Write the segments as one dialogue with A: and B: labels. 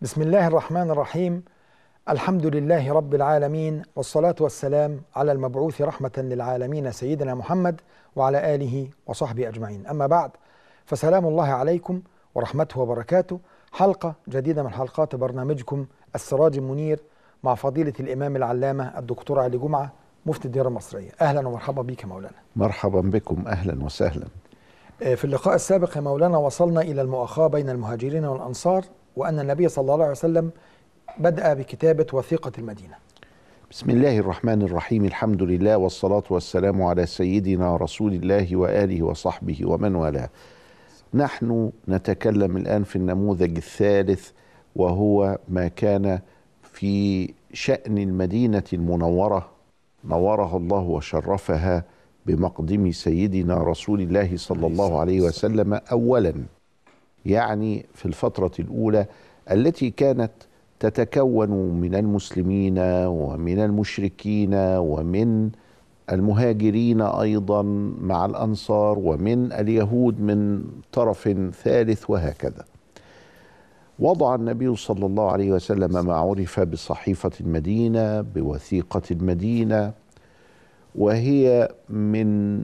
A: بسم الله الرحمن الرحيم الحمد لله رب العالمين والصلاة والسلام على المبعوث رحمة للعالمين سيدنا محمد وعلى آله وصحبه أجمعين أما بعد فسلام الله عليكم ورحمته وبركاته حلقة جديدة من حلقات برنامجكم السراج المنير مع فضيلة الإمام العلامة الدكتور علي جمعة مفتي الديار المصرية أهلا ومرحبا بك يا مولانا
B: مرحبا بكم اهلا وسهلا
A: في اللقاء السابق يا مولانا وصلنا إلى المؤاخاة بين المهاجرين والأنصار وأن النبي صلى الله عليه وسلم بدأ بكتابة وثيقة المدينة
B: بسم الله الرحمن الرحيم الحمد لله والصلاة والسلام على سيدنا رسول الله وآله وصحبه ومن والاه نحن نتكلم الآن في النموذج الثالث وهو ما كان في شأن المدينة المنورة نورها الله وشرفها بمقدم سيدنا رسول الله صلى الله عليه وسلم أولا يعني في الفترة الأولى التي كانت تتكون من المسلمين ومن المشركين ومن المهاجرين ايضا مع الانصار ومن اليهود من طرف ثالث وهكذا وضع النبي صلى الله عليه وسلم ما عرف بصحيفه المدينه بوثيقه المدينه وهي من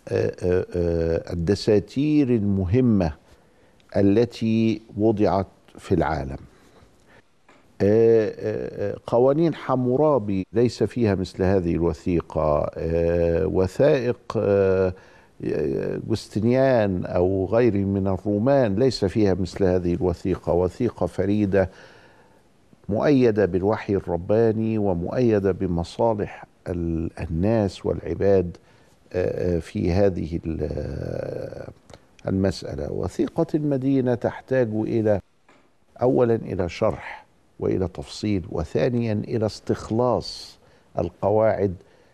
B: الدساتير المهمه التي وضعت في العالم قوانين حمورابي ليس فيها مثل هذه الوثيقة وثائق جوستنيان أو غيره من الرومان ليس فيها مثل هذه الوثيقة وثيقة فريدة مؤيدة بالوحي الرباني ومؤيدة بمصالح الناس والعباد في هذه المسألة وثيقة المدينة تحتاج إلى أولا إلى شرح والى تفصيل وثانيا الى استخلاص القواعد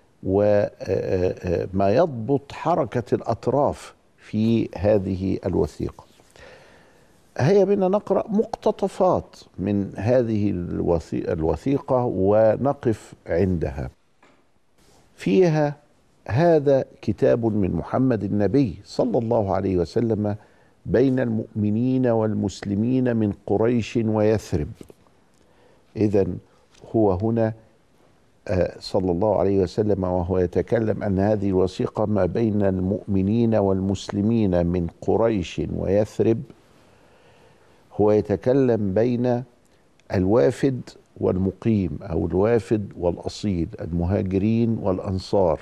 B: وما يضبط حركه الاطراف في هذه الوثيقه هيا بنا نقرا مقتطفات من هذه الوثيقه ونقف عندها فيها هذا كتاب من محمد النبي صلى الله عليه وسلم بين المؤمنين والمسلمين من قريش ويثرب إذا هو هنا صلى الله عليه وسلم وهو يتكلم أن هذه الوثيقة ما بين المؤمنين والمسلمين من قريش ويثرب هو يتكلم بين الوافد والمقيم أو الوافد والأصيل المهاجرين والأنصار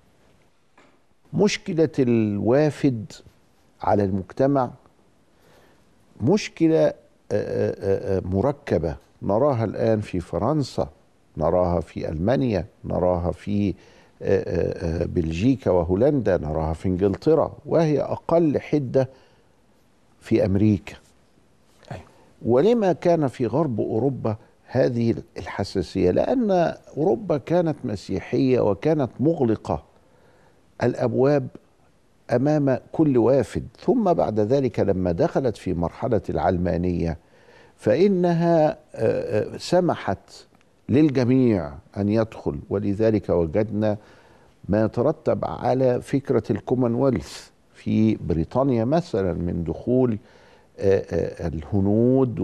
B: مشكلة الوافد على المجتمع مشكلة مركبة نراها الآن في فرنسا نراها في ألمانيا نراها في بلجيكا وهولندا نراها في انجلترا وهي أقل حدة في أمريكا ولما كان في غرب أوروبا هذه الحساسية لأن أوروبا كانت مسيحية وكانت مغلقة الأبواب أمام كل وافد ثم بعد ذلك لما دخلت في مرحلة العلمانية فإنها سمحت للجميع أن يدخل ولذلك وجدنا ما يترتب على فكرة الكومنولث في بريطانيا مثلا من دخول الهنود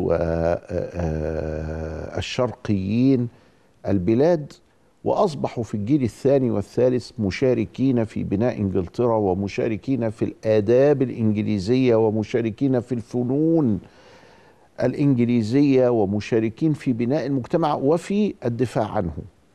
B: والشرقيين البلاد واصبحوا في الجيل الثاني والثالث مشاركين في بناء انجلترا ومشاركين في الاداب الانجليزيه ومشاركين في الفنون الانجليزيه ومشاركين في بناء المجتمع وفي الدفاع عنه.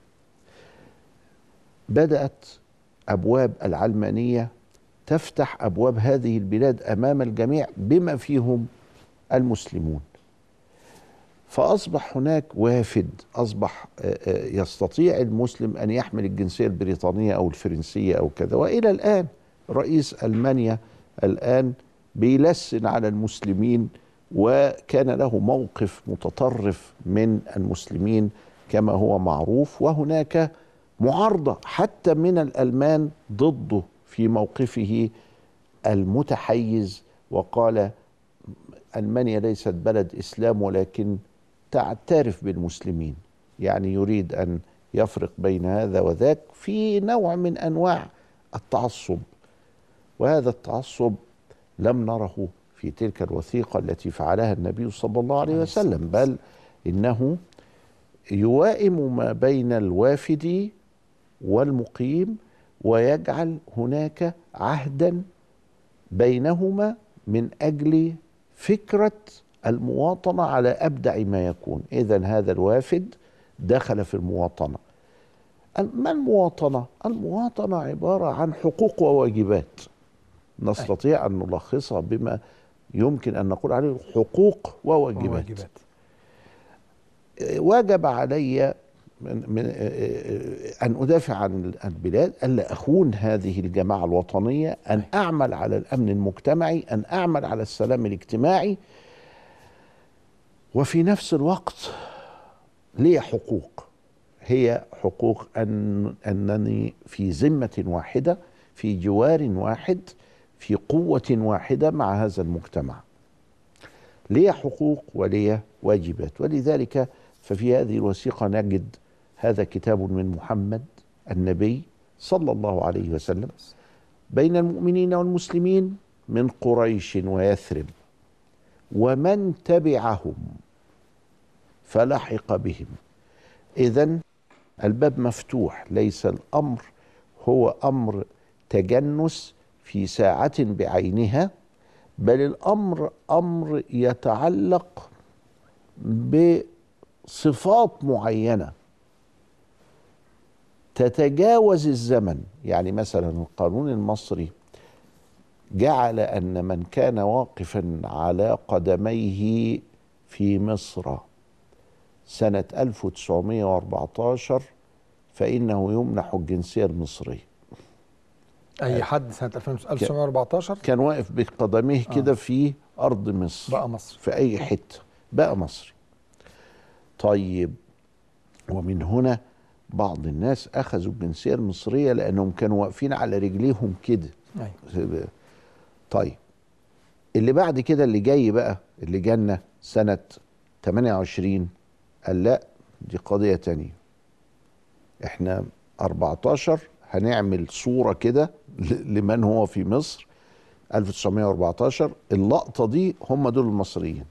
B: بدات ابواب العلمانيه تفتح ابواب هذه البلاد امام الجميع بما فيهم المسلمون. فاصبح هناك وافد اصبح يستطيع المسلم ان يحمل الجنسيه البريطانيه او الفرنسيه او كذا والى الان رئيس المانيا الان بيلسن على المسلمين وكان له موقف متطرف من المسلمين كما هو معروف وهناك معارضه حتى من الالمان ضده في موقفه المتحيز وقال المانيا ليست بلد اسلام ولكن تعترف بالمسلمين يعني يريد ان يفرق بين هذا وذاك في نوع من انواع التعصب وهذا التعصب لم نره في تلك الوثيقه التي فعلها النبي صلى الله عليه وسلم بل انه يوائم ما بين الوافد والمقيم ويجعل هناك عهدا بينهما من اجل فكره المواطنه على ابدع ما يكون اذا هذا الوافد دخل في المواطنه ما المواطنه المواطنه عباره عن حقوق وواجبات نستطيع ان نلخصها بما يمكن ان نقول عليه حقوق وواجبات, وواجبات. واجب علي من من ان ادافع عن البلاد الا اخون هذه الجماعه الوطنيه ان اعمل على الامن المجتمعي ان اعمل على السلام الاجتماعي وفي نفس الوقت لي حقوق هي حقوق ان انني في ذمه واحده في جوار واحد في قوه واحده مع هذا المجتمع لي حقوق ولي واجبات ولذلك ففي هذه الوثيقه نجد هذا كتاب من محمد النبي صلى الله عليه وسلم بين المؤمنين والمسلمين من قريش ويثرب ومن تبعهم فلحق بهم اذا الباب مفتوح ليس الامر هو امر تجنس في ساعه بعينها بل الامر امر يتعلق بصفات معينه تتجاوز الزمن يعني مثلا القانون المصري جعل ان من كان واقفا على قدميه في مصر سنة 1914 فإنه يمنح الجنسية المصرية
A: أي حد سنة 1914
B: كان واقف بقدميه آه. كده في أرض مصر
A: بقى مصر
B: في أي حتة بقى مصري طيب ومن هنا بعض الناس أخذوا الجنسية المصرية لأنهم كانوا واقفين على رجليهم كده
A: أيوة.
B: طيب اللي بعد كده اللي جاي بقى اللي جانا سنة 28 قال لا دي قضية تانية احنا 14 هنعمل صورة كده لمن هو في مصر 1914 اللقطة دي هم دول المصريين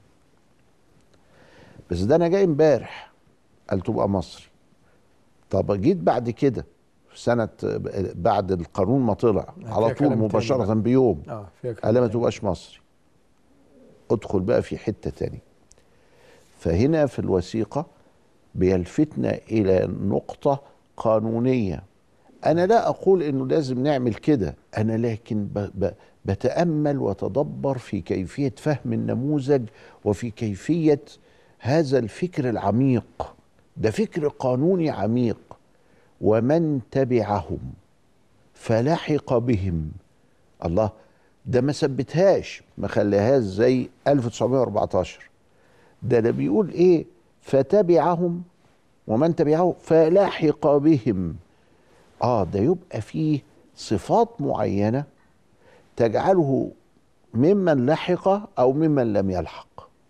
B: بس ده انا جاي امبارح قال تبقى مصري طب جيت بعد كده في سنة بعد القانون ما طلع على طول مباشرة بيوم
A: اه
B: قال ما تبقاش مصري ادخل بقى في حتة تانية فهنا في الوثيقة بيلفتنا إلى نقطة قانونية أنا لا أقول إنه لازم نعمل كده أنا لكن ب ب بتأمل وتدبر في كيفية فهم النموذج وفي كيفية هذا الفكر العميق ده فكر قانوني عميق ومن تبعهم فلحق بهم الله ده ما ثبتهاش ما خلاهاش زي 1914 ده ده بيقول ايه فتبعهم ومن تبعه فلحق بهم اه ده يبقى فيه صفات معينه تجعله ممن لحق او ممن لم يلحق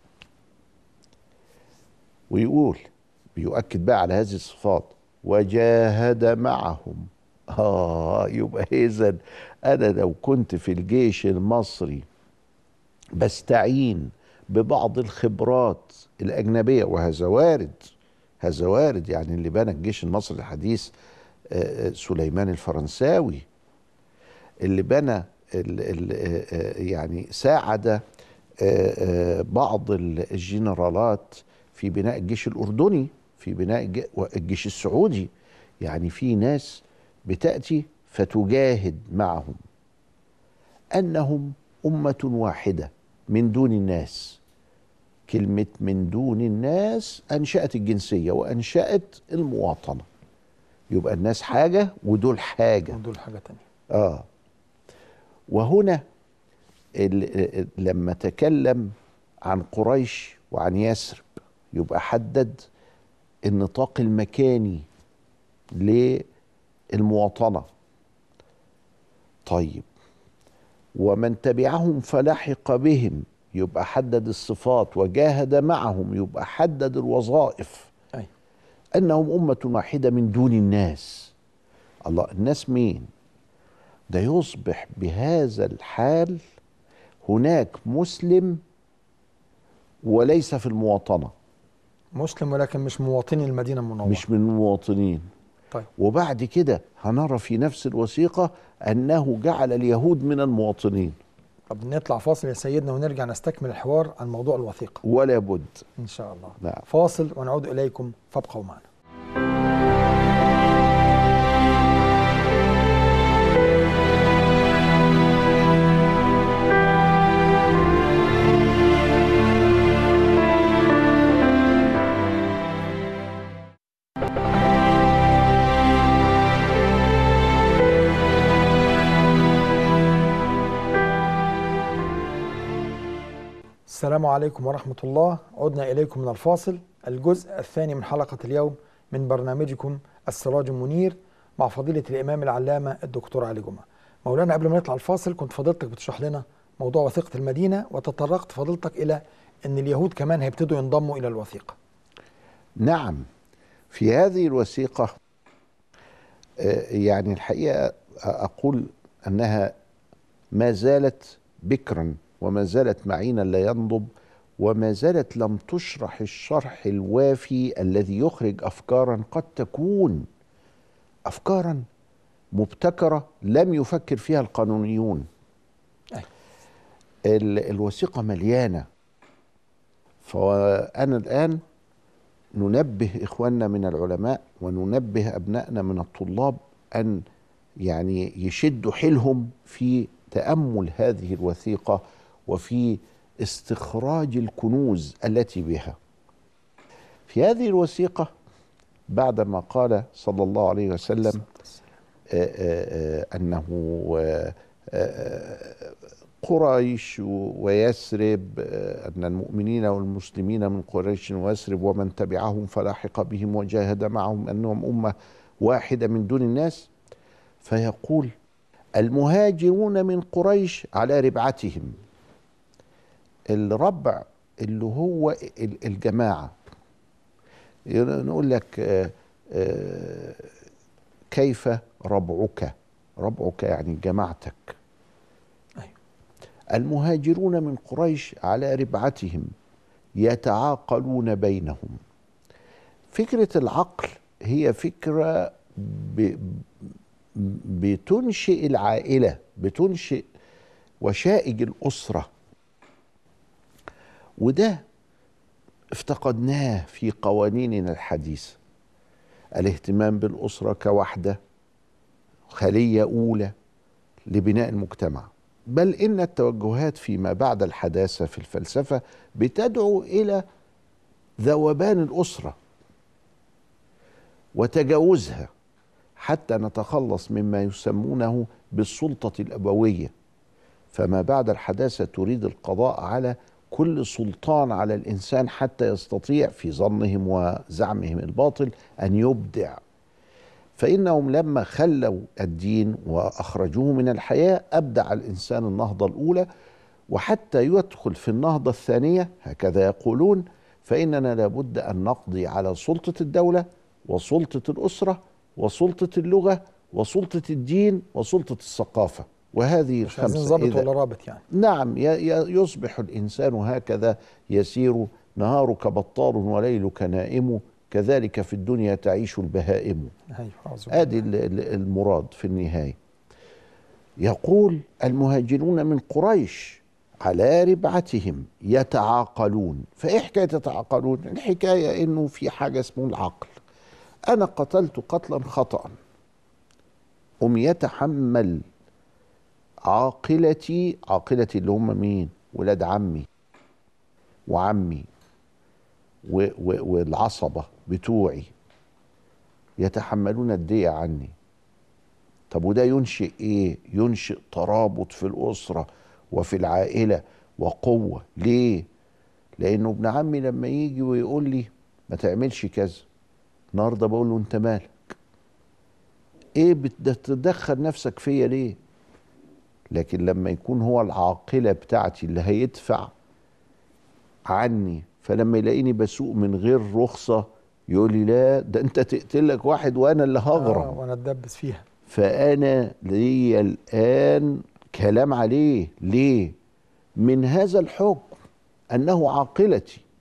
B: ويقول بيؤكد بقى على هذه الصفات وجاهد معهم اه يبقى اذا انا لو كنت في الجيش المصري بستعين ببعض الخبرات الأجنبية وهذا وارد هذا وارد يعني اللي بنى الجيش المصري الحديث سليمان الفرنساوي اللي بنى يعني ساعد بعض الجنرالات في بناء الجيش الأردني في بناء الجيش السعودي يعني في ناس بتأتي فتجاهد معهم أنهم أمة واحدة من دون الناس كلمة من دون الناس أنشأت الجنسية وأنشأت المواطنة يبقى الناس حاجة ودول حاجة
A: ودول حاجة تانية
B: آه وهنا لما تكلم عن قريش وعن يثرب يبقى حدد النطاق المكاني للمواطنة طيب ومن تبعهم فلحق بهم يبقى حدد الصفات وجاهد معهم يبقى حدد الوظائف
A: أي.
B: انهم امه واحده من دون الناس الله الناس مين ده يصبح بهذا الحال هناك مسلم وليس في المواطنه
A: مسلم ولكن مش مواطني المدينه المنوره
B: مش من المواطنين
A: طيب
B: وبعد كده هنرى في نفس الوثيقة أنه جعل اليهود من المواطنين
A: طب نطلع فاصل يا سيدنا ونرجع نستكمل الحوار عن موضوع الوثيقه
B: ولا بد
A: ان شاء الله
B: نعم.
A: فاصل ونعود اليكم فابقوا معنا السلام عليكم ورحمة الله عدنا إليكم من الفاصل الجزء الثاني من حلقة اليوم من برنامجكم السراج المنير مع فضيلة الإمام العلامة الدكتور علي جمعة مولانا قبل ما نطلع الفاصل كنت فضيلتك بتشرح لنا موضوع وثيقة المدينة وتطرقت فضيلتك إلى أن اليهود كمان هيبتدوا ينضموا إلى الوثيقة
B: نعم في هذه الوثيقة آه، يعني الحقيقة أقول أنها ما زالت بكرا وما زالت معينا لا ينضب وما زالت لم تشرح الشرح الوافي الذي يخرج أفكارا قد تكون أفكارا مبتكرة لم يفكر فيها القانونيون
A: أي.
B: ال- الوثيقة مليانة فأنا الآن ننبه إخواننا من العلماء وننبه أبنائنا من الطلاب أن يعني يشدوا حيلهم في تأمل هذه الوثيقة وفي استخراج الكنوز التي بها في هذه الوثيقة بعدما قال صلى الله عليه وسلم آه، آه، آه، أنه آه، آه، قريش ويثرب آه، أن المؤمنين والمسلمين من قريش ويثرب ومن تبعهم فلاحق بهم وجاهد معهم أنهم أمة واحدة من دون الناس فيقول المهاجرون من قريش على ربعتهم الربع اللي هو ال- الجماعة نقول لك آه، آه، كيف ربعك ربعك يعني جماعتك
A: أيوة.
B: المهاجرون من قريش على ربعتهم يتعاقلون بينهم فكرة العقل هي فكرة ب... بتنشئ العائلة بتنشئ وشائج الأسرة وده افتقدناه في قوانيننا الحديثة الاهتمام بالأسرة كوحدة خلية أولى لبناء المجتمع بل إن التوجهات فيما بعد الحداثة في الفلسفة بتدعو إلى ذوبان الأسرة وتجاوزها حتى نتخلص مما يسمونه بالسلطة الأبوية فما بعد الحداثة تريد القضاء على كل سلطان على الإنسان حتى يستطيع في ظنهم وزعمهم الباطل أن يبدع فإنهم لما خلوا الدين وأخرجوه من الحياة أبدع الإنسان النهضة الأولى وحتى يدخل في النهضة الثانية هكذا يقولون فإننا لابد أن نقضي على سلطة الدولة وسلطة الأسرة وسلطة اللغة وسلطة الدين وسلطة الثقافة وهذه
A: مش عايزين
B: الخمسة
A: ظابط
B: إذا
A: ولا رابط يعني
B: نعم ي- ي- يصبح الإنسان هكذا يسير نهارك بطال وليلك نائم كذلك في الدنيا تعيش البهائم
A: أيوة أعوذ بالله.
B: ادي ال- ال- المراد في النهايه يقول المهاجرون من قريش على ربعتهم يتعاقلون فايه حكايه يتعاقلون الحكايه انه في حاجه اسمه العقل انا قتلت قتلا خطا ام يتحمل عاقلتي عاقلتي اللي هم مين ولاد عمي وعمي و و والعصبه بتوعي يتحملون الدية عني طب وده ينشئ ايه ينشئ ترابط في الاسره وفي العائله وقوه ليه لانه ابن عمي لما يجي ويقول لي ما تعملش كذا النهارده بقول له انت مالك ايه بتتدخل نفسك فيا ليه لكن لما يكون هو العاقله بتاعتي اللي هيدفع عني فلما يلاقيني بسوق من غير رخصه يقول لي لا ده انت تقتلك واحد وانا اللي هغرم
A: آه وأنا أتدبس فيها
B: فأنا لي الآن كلام عليه ليه؟ من هذا الحكم أنه عاقلتي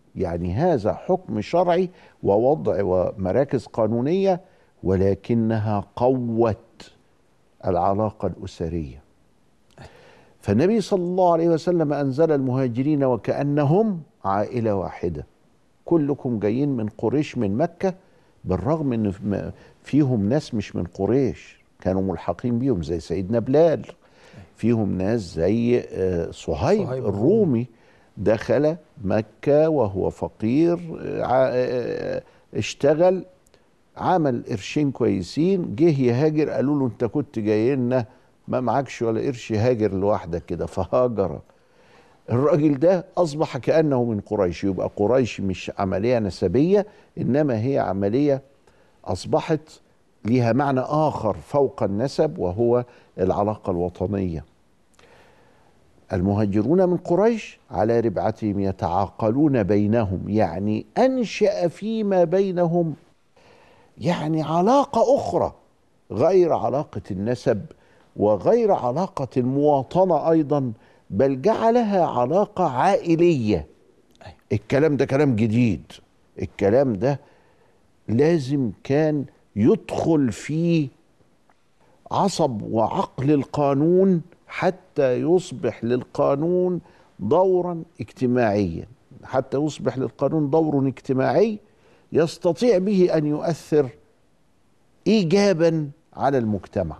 B: يعني هذا حكم شرعي ووضع ومراكز قانونيه ولكنها قوت العلاقه الاسريه فالنبي صلى الله عليه وسلم انزل المهاجرين وكانهم عائله واحده كلكم جايين من قريش من مكه بالرغم ان فيهم ناس مش من قريش كانوا ملحقين بيهم زي سيدنا بلال فيهم ناس زي آه، صهيب, صهيب الرومي دخل مكة وهو فقير آه، آه، اشتغل عمل قرشين كويسين جه يهاجر قالوا له انت كنت جاي لنا ما معكش ولا قرش هاجر لوحدك كده فهاجر الراجل ده اصبح كانه من قريش يبقى قريش مش عمليه نسبيه انما هي عمليه اصبحت ليها معنى اخر فوق النسب وهو العلاقه الوطنيه المهاجرون من قريش على ربعتهم يتعاقلون بينهم يعني انشا فيما بينهم يعني علاقه اخرى غير علاقه النسب وغير علاقه المواطنه ايضا بل جعلها علاقه عائليه الكلام ده كلام جديد الكلام ده لازم كان يدخل في عصب وعقل القانون حتى يصبح للقانون دورا اجتماعيا حتى يصبح للقانون دور اجتماعي يستطيع به ان يؤثر ايجابا على المجتمع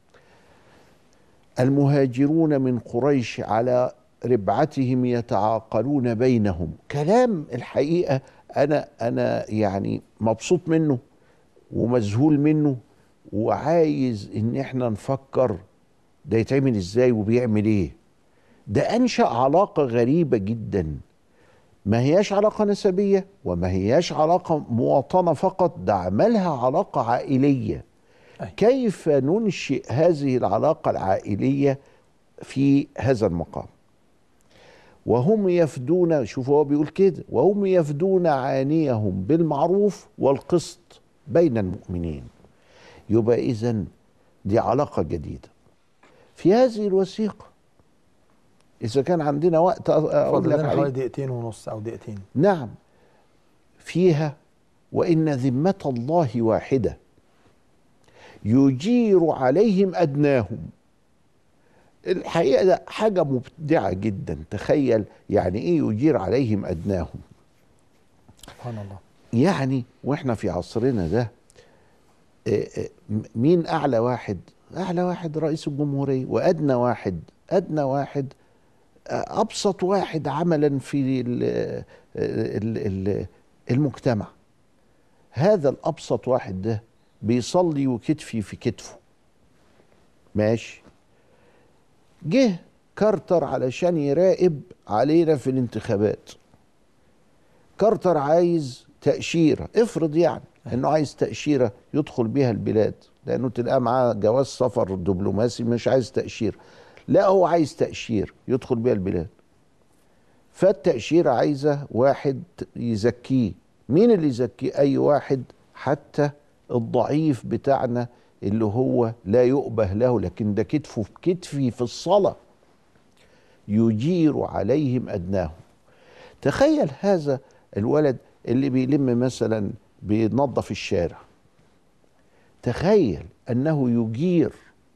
B: المهاجرون من قريش على ربعتهم يتعاقلون بينهم كلام الحقيقه انا انا يعني مبسوط منه ومذهول منه وعايز ان احنا نفكر ده يتعمل ازاي وبيعمل ايه ده انشا علاقه غريبه جدا ما هياش علاقه نسبيه وما هياش علاقه مواطنه فقط ده عملها علاقه عائليه أي. كيف ننشئ هذه العلاقه العائليه في هذا المقام وهم يفدون شوفوا هو بيقول كده وهم يفدون عانيهم بالمعروف والقسط بين المؤمنين يبقى اذا دي علاقه جديده في هذه الوثيقه اذا كان عندنا وقت
A: اقول لك حوالي دقيقتين ونص او دقيقتين
B: نعم فيها وان ذمه الله واحده يجير عليهم ادناهم الحقيقه ده حاجه مبدعه جدا تخيل يعني ايه يجير عليهم ادناهم
A: سبحان الله
B: يعني واحنا في عصرنا ده آه، آه، مين اعلى واحد اعلى واحد رئيس الجمهوريه وادنى واحد ادنى واحد آه، ابسط واحد عملا في المجتمع هذا الابسط واحد ده بيصلي وكتفي في كتفه ماشي جه كارتر علشان يراقب علينا في الانتخابات كارتر عايز تأشيرة افرض يعني انه عايز تأشيرة يدخل بيها البلاد لانه تلقى معاه جواز سفر دبلوماسي مش عايز تأشير لا هو عايز تأشير يدخل بيها البلاد فالتأشيرة عايزة واحد يزكيه مين اللي يزكيه اي واحد حتى الضعيف بتاعنا اللي هو لا يؤبه له لكن ده كتفه في كتفي في الصلاة يجير عليهم أدناهم تخيل هذا الولد اللي بيلم مثلا بينظف الشارع تخيل أنه يجير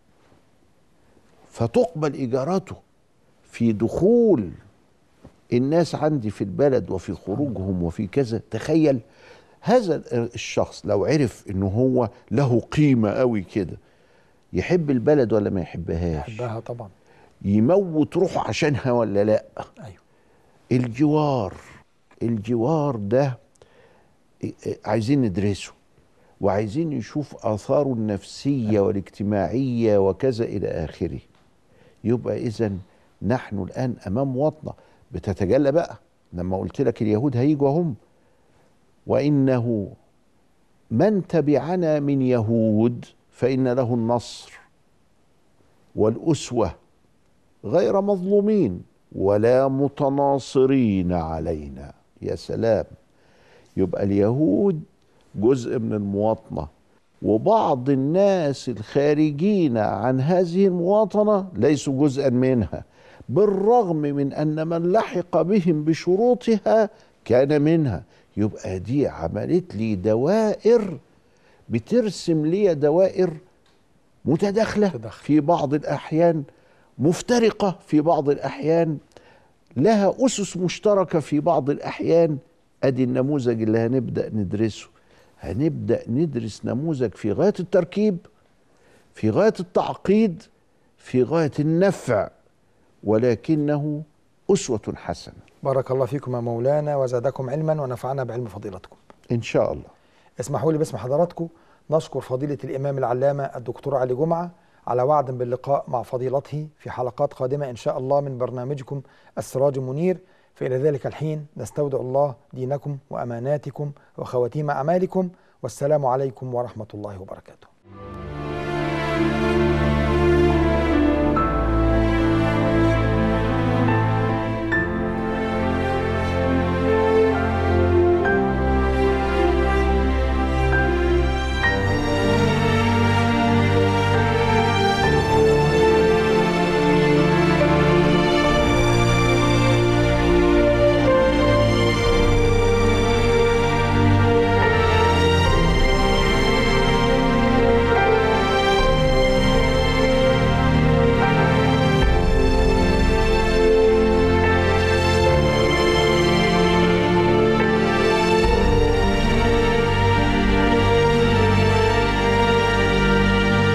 B: فتقبل إيجاراته في دخول الناس عندي في البلد وفي خروجهم وفي كذا تخيل هذا الشخص لو عرف انه هو له قيمه قوي كده يحب البلد ولا ما يحبهاش
A: يحبها طبعا
B: يموت روحه عشانها ولا لا
A: ايوه
B: الجوار الجوار ده عايزين ندرسه وعايزين نشوف اثاره النفسيه والاجتماعيه وكذا الى اخره يبقى اذا نحن الان امام وطنه بتتجلى بقى لما قلت لك اليهود هيجوا هم وانه من تبعنا من يهود فان له النصر والاسوه غير مظلومين ولا متناصرين علينا يا سلام يبقى اليهود جزء من المواطنه وبعض الناس الخارجين عن هذه المواطنه ليسوا جزءا منها بالرغم من ان من لحق بهم بشروطها كان منها يبقى دي عملت لي دوائر بترسم لي دوائر متداخلة
A: متداخلة.
B: في بعض الأحيان مفترقة في بعض الأحيان لها أسس مشتركة في بعض الأحيان أدي النموذج اللي هنبدأ ندرسه هنبدأ ندرس نموذج في غاية التركيب في غاية التعقيد في غاية النفع ولكنه أسوة حسنة
A: بارك الله فيكم يا مولانا وزادكم علما ونفعنا بعلم فضيلتكم
B: إن شاء الله
A: اسمحوا لي باسم حضراتكم نشكر فضيلة الإمام العلامة الدكتور علي جمعة على وعد باللقاء مع فضيلته في حلقات قادمة إن شاء الله من برنامجكم السراج المنير فإلى ذلك الحين نستودع الله دينكم وأماناتكم وخواتيم أعمالكم والسلام عليكم ورحمة الله وبركاته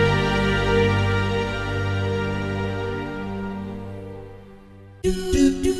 C: do do